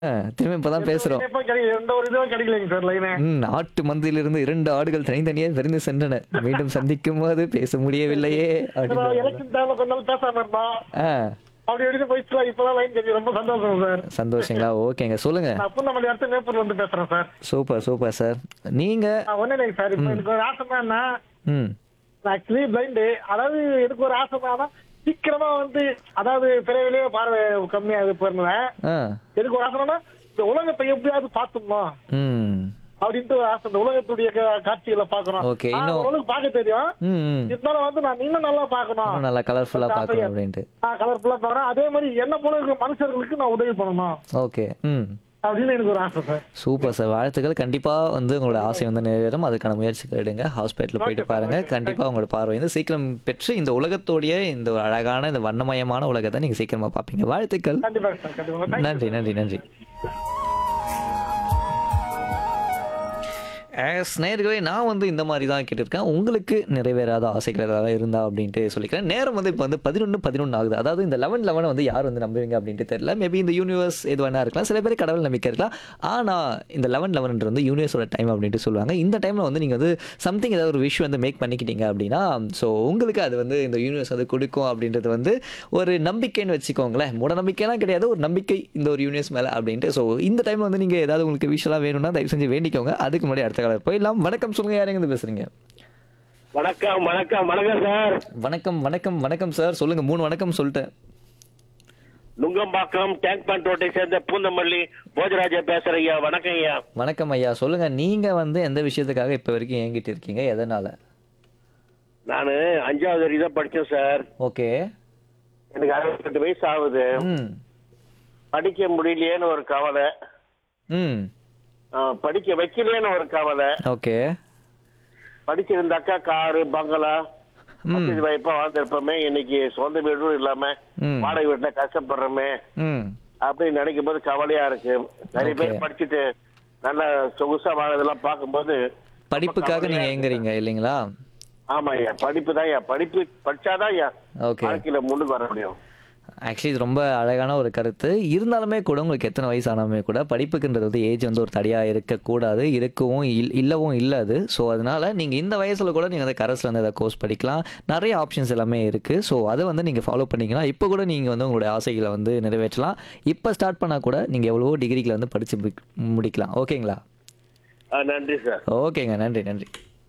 ஆ, திரும்ப இப்பதான் பேசுறோம் எப்ப கிடைக்கல எந்த ஒரு இதுவும் கிடைக்கலைங்க சார் லைனு ம், ஆட்டு மந்தையிலிருந்து இரண்டு ஆடுகள் தனித்தனியே விரைந்து சென்றன மீண்டும் சந்திக்கும் போது பேச முடியவில்லையே அப்படின்னு எலெக்ஷன் டைம்ல கொஞ்ச நாள் பேசாம இருந்தோம் ஆ அப்படி எடுத்து போயிடுச்சு இப்பதான் லைன் கிடைக்கும் ரொம்ப சந்தோஷம் சார் சந்தோஷங்களா ஓகேங்க சொல்லுங்க நான் புண்ணமல்லி அடுத்த மேப்பூர்ல இருந்து பேசுறேன் சார் சூப்பர் சூப்பர் சார் நீங்க நான் ஒண்ணு இல்லைங்க சார் இப்போ எனக்கு ஒரு ஆசை என்னன்னா ம் நான் ஆக்சுவலி பிளைண்டு அதாவது எனக்கு ஒரு ஆசை என்னன்னா சீக்கிரமா வந்து அதாவது பிறவிலேயே பார்வை கம்மியாக போயிருந்தேன் ஆ எனக்கு ஒரு ஆசை என்னன்னா இந்த உலகத்தை எப்படியாவது பார்த்துடணும் ம் அப்படின்ட்டு ஒரு ஆசை இந்த உலகத்துடைய கா- காட்சிகளை பார்க்கணும் Okay, ஆ, இன்னும்- உலகம் பார்க்க தெரியும் ம் ம். இருந்தாலும் வந்து நான் இன்னும் நல்லா பார்க்கணும் இன்னும் நல்லா கலர்ஃபுல்லா பார்க்கணும் அப்படின்ட்டு நான் கலர்ஃபுல்லா பார்க்கறேன் அதே மாதிரி என்ன போல இருக்கிற மனுஷர்களுக்கு நான் உதவி பண்ணணும் ஓகே ம் அப்படின்னு எனக்கு ஒரு ஆசை சார் சூப்பர் சார் வாழ்த்துக்கள் கண்டிப்பா வந்து உங்களோட ஆசை வந்து நிறைவேறும் அதுக்கான முயற்சிகள் எடுங்க ஹாஸ்பிட்டல் போயிட்டு பாருங்க கண்டிப்பா உங்களோட பார்வை வந்து சீக்கிரம் பெற்று இந்த உலகத்தோடைய இந்த ஒரு அழகான இந்த வண்ணமயமான உலகத்தை நீங்க சீக்கிரமா பார்ப்பீங்க வாழ்த்துக்கள் கண்டிப்பா சார் கண்டிப்பா நன்றி நன்றி நன்றி ஆஸ் நேர்களே நான் வந்து இந்த மாதிரி தான் கேட்டிருக்கேன் உங்களுக்கு நிறைவேறாத ஆசைகள் ஏதாவது இருந்தா அப்படின்ட்டு சொல்லிக்கிறேன் நேரம் வந்து இப்போ வந்து பதினொன்று பதினொன்று ஆகுது அதாவது இந்த லெவன் லெவனை வந்து யார் வந்து நம்புவீங்க அப்படின்ட்டு தெரியல மேபி இந்த யூனிவர்ஸ் எது வேணா இருக்கலாம் சில பேர் கடவுள் நம்பிக்கை இருக்கலாம் ஆனால் இந்த லெவன் லெவன்ன்றது வந்து யூனிவர்ஸோட டைம் அப்படின்ட்டு சொல்லுவாங்க இந்த டைமில் வந்து நீங்கள் வந்து சம்திங் ஏதாவது ஒரு விஷயம் வந்து மேக் பண்ணிக்கிட்டீங்க அப்படின்னா ஸோ உங்களுக்கு அது வந்து இந்த யூனிவர்ஸ் வந்து கொடுக்கும் அப்படின்றது வந்து ஒரு நம்பிக்கைன்னு வச்சுக்கோங்களேன் மூட நம்பிக்கைலாம் கிடையாது ஒரு நம்பிக்கை இந்த ஒரு யூனிவர்ஸ் மேலே அப்படின்ட்டு ஸோ இந்த டைமில் வந்து நீங்கள் ஏதாவது உங்களுக்கு விஷயம்லாம் வேணும்னா தயவு செஞ்சு வேண்டிக்கோங்க அதுக்கு முன்னாடி அடுத்த காலர் போயிடலாம் வணக்கம் சொல்லுங்க யார் எங்க பேசுறீங்க வணக்கம் வணக்கம் வணக்கம் சார் வணக்கம் வணக்கம் வணக்கம் சார் சொல்லுங்க மூணு வணக்கம் சொல்லிட்டேன் நுங்கம்பாக்கம் டேங்க் பண்ட் ரோட்டை சேர்ந்த பூந்தமல்லி போஜராஜா பேசுறேன் ஐயா வணக்கம் ஐயா வணக்கம் ஐயா சொல்லுங்க நீங்க வந்து எந்த விஷயத்துக்காக இப்போ வரைக்கும் ஏங்கிட்டு இருக்கீங்க எதனால நானு அஞ்சாவது வரை தான் படிச்சேன் சார் ஓகே எனக்கு அறுபத்தெட்டு வயசு ஆகுது ம் படிக்க முடியலையேன்னு ஒரு கவலை ம் ஆ, படிக்க வைக்கலையேன்னு ஒரு கவலை ஓகே படிச்சிருந்தாக்கா காரு பங்களா ம் வசதி வாய்ப்பா வாழ்ந்திருப்போமே இன்னைக்கு சொந்த வீடும் இல்லாம ம் வாடகை வீட்டுல கஷ்டப்படுறோமே ம் அப்படின்னு நினைக்கும் போது கவலையா இருக்கு நிறைய Okay. பேர் படிச்சுட்டு நல்ல சொகுசா வாழறதெல்லாம் பார்க்கும்போது படிப்புக்காக நீங்க ஏங்குறீங்க இல்லைங்களா ஆமா ஐயா படிப்பு தான் ஐயா படிப்பு படிச்சாதான் ஐயா ஓகே வாழ்க்கையில முன்னுக்கு வர முடியும் ஆக்சுவலி இது ரொம்ப அழகான ஒரு கருத்து இருந்தாலுமே கூட உங்களுக்கு எத்தனை வயசு ஆனாலுமே கூட படிப்புக்குன்றது வந்து ஏஜ் வந்து ஒரு தடையாக இருக்கக்கூடாது இருக்கவும் இல் இல்லவும் இல்லை அது ஸோ அதனால நீங்கள் இந்த வயசில் கூட நீங்கள் வந்து கரஸில் வந்து அதை கோர்ஸ் படிக்கலாம் நிறைய ஆப்ஷன்ஸ் எல்லாமே இருக்குது ஸோ அதை வந்து நீங்கள் ஃபாலோ பண்ணிக்கலாம் இப்போ கூட நீங்கள் வந்து உங்களுடைய ஆசைகளை வந்து நிறைவேற்றலாம் இப்போ ஸ்டார்ட் பண்ணால் கூட நீங்கள் எவ்வளவோ டிகிரிகளை வந்து படித்து முடிக்கலாம் ஓகேங்களா ஆ, நன்றி சார் ஓகேங்க நன்றி நன்றி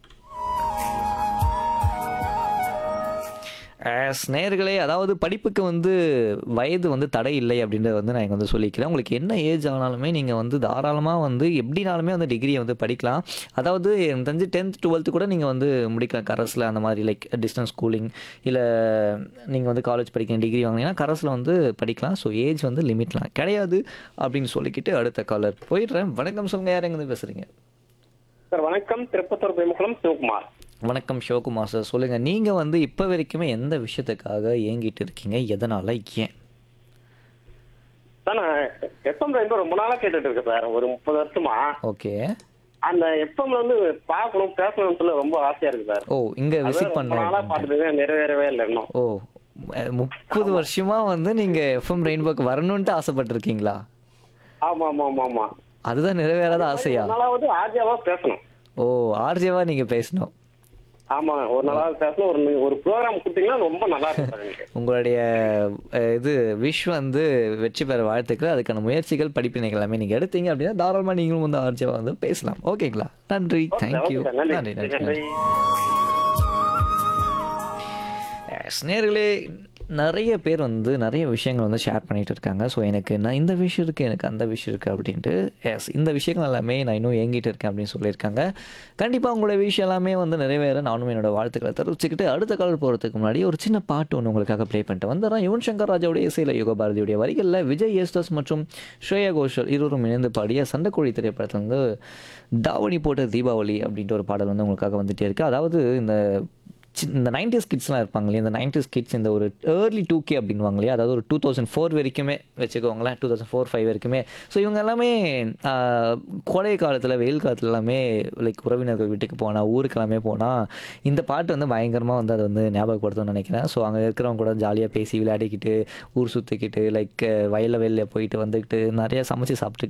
ஆஸ் நேர்களே அதாவது படிப்புக்கு வந்து வயது வந்து தடை இல்லை அப்படின்றத வந்து நான் இங்க வந்து சொல்லிக்கிறேன் உங்களுக்கு என்ன ஏஜ் ஆனாலுமே நீங்கள் வந்து தாராளமாக வந்து எப்படினாலுமே வந்து டிகிரியை வந்து படிக்கலாம் அதாவது எனக்கு தெரிஞ்சு டென்த் டுவெல்த்து கூட நீங்கள் வந்து முடிக்கலாம் கரஸில் அந்த மாதிரி லைக் டிஸ்டன்ஸ் ஸ்கூலிங் இல்லை நீங்கள் வந்து காலேஜ் படிக்க டிகிரி வாங்கினீங்கன்னா கரஸில் வந்து படிக்கலாம் ஸோ ஏஜ் வந்து லிமிட்லாம் கிடையாது அப்படின்னு சொல்லிக்கிட்டு அடுத்த காலர் போயிடுறேன் வணக்கம் சொல்லுங்க யார் எங்கேருந்து பேசுகிறீங்க சார் வணக்கம் திருப்பத்தூர் பெருமக்குளம் சிவகுமார் வணக்கம் சிவகுமார் சார் சொல்லுங்க நீங்க வந்து இப்போ வரைக்குமே எந்த விஷயத்துக்காக ஏங்கிட்டு இருக்கீங்க எதனால ஏன் சார் நான் எஃப்எம் ரெண்டு ரொம்ப நாளா கேட்டுட்டு இருக்கேன் சார் ஒரு முப்பது வருஷமா ஓகே அந்த எஃப்எம்ல வந்து பார்க்கணும் பேசணும்னு சொல்லி ரொம்ப ஆசையா இருக்கு சார் ஓ இங்க அது விசிட் ரொம்ப நாளா பண்ண பார்த்துட்டு நிறைவேறவே இல்லை இன்னும் ஓ அஹ், முப்பது வருஷமா வந்து நீங்க எஃப்எம் ரெயின்போக்கு வரணும்ட்டு ஆசைப்பட்டிருக்கீங்களா ஆமா ஆமா ஆமா ஆமா அதுதான் நிறைவேறாத ஆசையா ஒரு நாளாவது ஆர்ஜியாவா பேசணும் ஓ ஆர்ஜேவா நீங்க பேசணும் ஆமா ஒரு நாளாவது பேசணும் ஒரு ஒரு ப்ரோக்ராம் கொடுத்தீங்கன்னா ரொம்ப நல்லா இருக்கும் சார் எனக்கு உங்களுடைய அஹ், இது விஷ் வந்து வெற்றி பெற வாழ்த்துக்கள் அதுக்கான முயற்சிகள் படிப்பினைகள் எல்லாமே நீங்க எடுத்தீங்க அப்படின்னா தாராளமா நீங்களும் வந்து ஆர்ஜேவா வந்து பேசலாம் ஓகேங்களா நன்றி தேங்க்யூ ஓகே சார், நன்றி நன்றி நன்றி நன்றி Yes, நேர்களே நிறைய பேர் வந்து நிறைய விஷயங்கள் வந்து ஷேர் பண்ணிட்டு இருக்காங்க ஸோ எனக்கு நான் இந்த விஷயம் இருக்குது எனக்கு அந்த விஷயம் இருக்குது அப்படின்ட்டு எஸ் இந்த விஷயங்கள் எல்லாமே நான் இன்னும் ஏங்கிட்டு இருக்கேன் அப்படின்னு சொல்லியிருக்காங்க கண்டிப்பாக உங்களோட விஷயம் எல்லாமே வந்து நிறைவேற நானும் என்னோட வாழ்த்துக்களை தெரிவிச்சுக்கிட்டு அடுத்த காலம் போகிறதுக்கு முன்னாடி ஒரு சின்ன பாட்டு ஒன்று உங்களுக்காக ப்ளே பண்ணிட்டு வந்துடுறேன் யுவன் சங்கர் ராஜாவுடைய இசையில் யுக பாரதியுடைய வரிகளில் விஜய் ஏஸ்தஸ் மற்றும் ஸ்ரேயா கோஷல் இருவரும் இணைந்து பாடிய சண்டைக்கோழி திரைப்படத்தில் வந்து தாவணி போட்ட தீபாவளி அப்படின்ற ஒரு பாடல் வந்து உங்களுக்காக வந்துட்டே இருக்கு அதாவது இந்த சி- இந்த நைன்டிஸ் கிட்ஸ்லாம் இருப்பாங்க இல்லையா இந்த நைன்டிஸ் கிட்ஸ் இந்த ஒரு ஏர்லி டூ கே அப்படின்வாங்க இல்லையா அதாவது ஒரு டூ தௌசண்ட் ஃபோர் வரைக்குமே வச்சுக்கோங்களேன் டூ தௌசண்ட் ஃபோர் ஃபைவ் வரைக்குமே ஸோ இவங்க எல்லாமே ஆஹ், கோடை காலத்தில் வெயில் காலத்துல எல்லாமே லைக் உறவினர்கள் வீட்டுக்கு போனால் ஊருக்கு எல்லாமே போனால் இந்த பாட்டு வந்து பயங்கரமாக வந்து அதை வந்து ஞாபகப்படுத்தும்னு நினைக்கிறேன் ஸோ அங்கே இருக்கிறவங்க கூட ஜாலியாக பேசி விளையாடிக்கிட்டு ஊர் சுற்றிக்கிட்டு லைக் வயலில் வெளில போயிட்டு வந்துக்கிட்டு நிறைய சமைச்சு சாப்பிட்டுக்கிட்டு